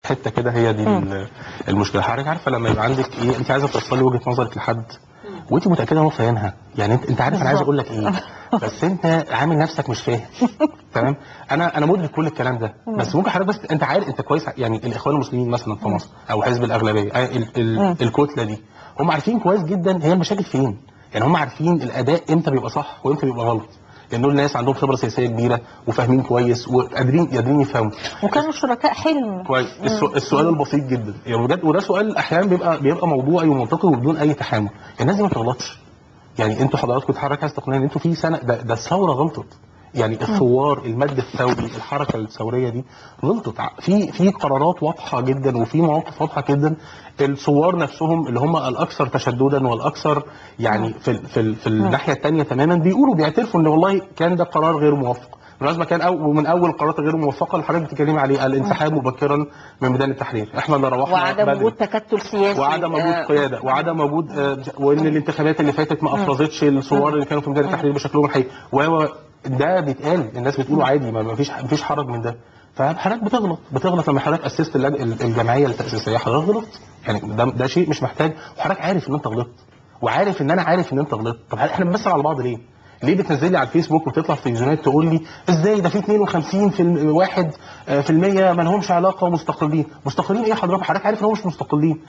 حته كده هي دي ال- المشكله حضرتك عارفه لما يبقى عندك ايه انت عايزه توصلي وجهه نظرك لحد وانت متاكده ان هو فاهمها يعني انت انت عارف انا عايز اقول لك ايه بس انت عامل نفسك مش فاهم تمام انا انا مدرك كل الكلام ده بس ممكن حضرتك بس انت عارف انت كويس يعني الاخوان المسلمين مثلا في مصر او حزب الاغلبيه آه، ال- ال- الكتله دي هم عارفين كويس جدا هي المشاكل فين يعني هم عارفين الاداء امتى بيبقى صح وامتى بيبقى غلط لان دول ناس عندهم خبره سياسيه كبيره وفاهمين كويس وقادرين قادرين يفهموا وكانوا شركاء حلم كويس السو- السؤال البسيط جدا يعني بجد وده سؤال احيانا بيبقى بيبقى موضوعي ومنطقي وبدون اي تحامل الناس دي ما بتغلطش يعني انتوا حضراتكم اتحرك عايز تقنعني ان انتوا في سنه ده, ده الثوره غلطت يعني الثوار المد الثوري الحركه الثوريه دي غلطت ع- في في قرارات واضحه جدا وفي مواقف واضحه جدا الثوار نفسهم اللي هم الاكثر تشددا والاكثر يعني في ال في, ال في الناحيه الثانيه تماما بيقولوا بيعترفوا ان والله كان ده قرار غير موفق بالمناسبه كان أو ومن اول القرارات الغير موفقه اللي حضرتك بتتكلمي عليه الانسحاب مبكرا من ميدان التحرير احنا اللي روحنا وعدم بدري. وجود تكتل سياسي وعدم وجود آه، قياده وعدم وجود آه، وان الانتخابات اللي فاتت ما افرزتش الثوار اللي كانوا في ميدان التحرير بشكلهم الحقيقي و ده بيتقال الناس بتقوله عادي ما ما فيش ما فيش حرج من ده فحضرتك بتغلط بتغلط لما حضرتك اسست اللج- ال- الجمعيه التاسيسيه حضرتك غلطت يعني ده ده شيء مش محتاج وحضرتك عارف ان انت غلطت وعارف ان انا عارف ان انت غلطت طب احنا بنمثل على بعض ليه؟ ليه بتنزل لي على الفيسبوك وتطلع في تلفزيونات تقول لي ازاي ده في 52 في الم- واحد آه، في المية ما لهمش علاقه ومستقلين مستقلين ايه حضرتك حضرتك عارف ان هم مش مستقلين